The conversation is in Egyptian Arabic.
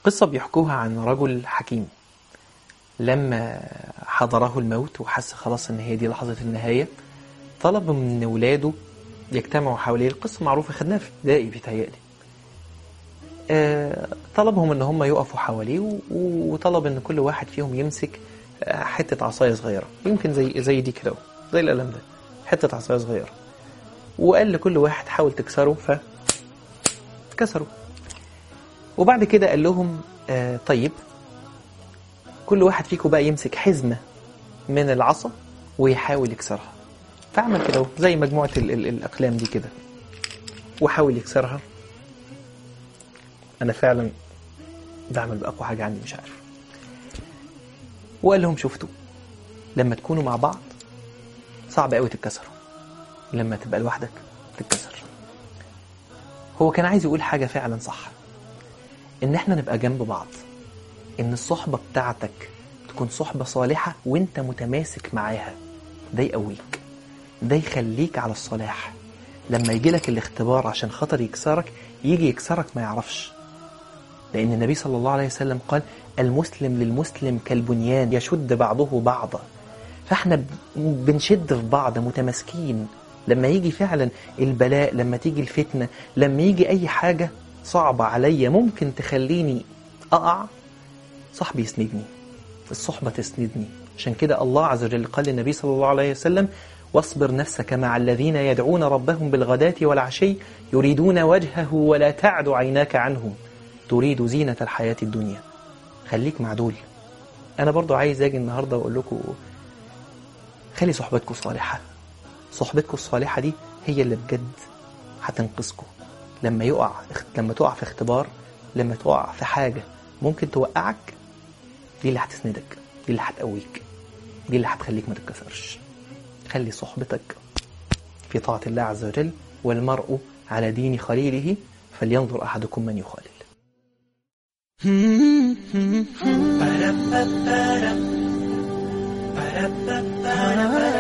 قصة بيحكوها عن رجل حكيم لما حضره الموت وحس خلاص ان هي دي لحظة النهاية طلب من ولاده يجتمعوا حواليه القصة معروفة خدناها في ابتدائي بيتهيألي آه، طلبهم ان هم يقفوا حواليه و- وطلب ان كل واحد فيهم يمسك آه، حتة عصاية صغيرة يمكن زي زي دي كده أهو، زي القلم ده حتة عصاية صغيرة وقال لكل واحد حاول تكسره ف كسروا وبعد كده قال لهم آه طيب كل واحد فيكم بقى يمسك حزمة من العصا ويحاول يكسرها فعمل كده أهو، زي مجموعة ال ال الأقلام دي كده وحاول يكسرها أنا فعلا بعمل بأقوى حاجة عندي مش عارف وقال لهم شفتوا لما تكونوا مع بعض صعب قوي تتكسروا لما تبقى لوحدك تتكسر هو كان عايز يقول حاجة فعلا صح إن إحنا نبقى جنب بعض إن الصحبة بتاعتك تكون صحبة صالحة وإنت متماسك معاها ده يقويك ده يخليك على الصلاح لما يجي لك الاختبار عشان خاطر يكسرك يجي يكسرك ما يعرفش لأن النبي صلى الله عليه وسلم قال المسلم للمسلم كالبنيان يشد بعضه بعضا فاحنا ب- بنشد في بعض متماسكين لما يجي فعلا البلاء لما تيجي الفتنة لما يجي أي حاجة صعبة عليا ممكن تخليني أقع صاحبي يسندني الصحبة تسندني عشان كده الله عز وجل قال للنبي صلى الله عليه وسلم واصبر نفسك مع الذين يدعون ربهم بالغداة والعشي يريدون وجهه ولا تعد عيناك عنهم تريد زينة الحياة الدنيا خليك مع دول أنا برضو عايز أجي النهاردة وأقول لكم خلي صحبتكم صالحة صحبتكم الصالحة دي هي اللي بجد هتنقذكم لما يقع لما تقع في اختبار لما تقع في حاجة ممكن توقعك دي اللي هتسندك دي اللي هتقويك دي اللي هتخليك ما تتكسرش خلي صحبتك في طاعة الله عز وجل والمرء على دين خليله فلينظر أحدكم من يخالل Ba-da-ba-ba-da. Ba-da-ba-ba-da.